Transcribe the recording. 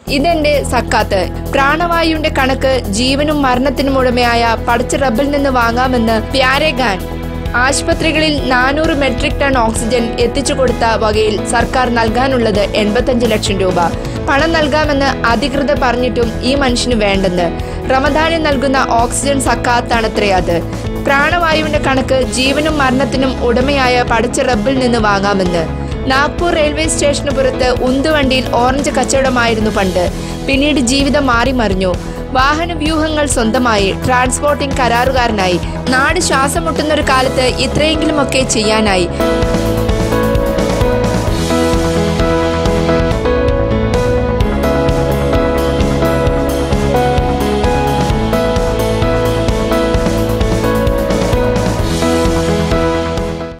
ഇതെന്റെ സക്കാത്ത് പ്രാണവായുവിന്റെ കണക്ക് ജീവനും മരണത്തിനും ഉടമയായ പടച്ച റബ്ബിൽ നിന്ന് വാങ്ങാമെന്ന് പ്യാരെ ഖാൻ ആശുപത്രികളിൽ നാനൂറ് മെട്രിക് ടൺ ഓക്സിജൻ എത്തിച്ചു കൊടുത്ത വകയിൽ സർക്കാർ നൽകാനുള്ളത് എൺപത്തഞ്ച് ലക്ഷം രൂപ പണം നൽകാമെന്ന് അധികൃതർ പറഞ്ഞിട്ടും ഈ മനുഷ്യന് വേണ്ടെന്ന് റമദാനിൽ നൽകുന്ന ഓക്സിജൻ സക്കാത്താണത്രേ അത് പ്രാണവായുവിന്റെ കണക്ക് ജീവനും മരണത്തിനും ഉടമയായ പടച്ച റബ്ബിൽ നിന്ന് വാങ്ങാമെന്ന് നാഗ്പൂർ റെയിൽവേ സ്റ്റേഷന് പുറത്ത് ഉന്തുവണ്ടിയിൽ ഓറഞ്ച് കച്ചവടമായിരുന്നു പണ്ട് പിന്നീട് ജീവിതം മാറിമറിഞ്ഞു വാഹന വ്യൂഹങ്ങൾ സ്വന്തമായി ട്രാൻസ്പോർട്ടിംഗ് കരാറുകാരനായി നാട് ശ്വാസം മുട്ടുന്ന ഒരു കാലത്ത് ഇത്രയെങ്കിലുമൊക്കെ ചെയ്യാനായി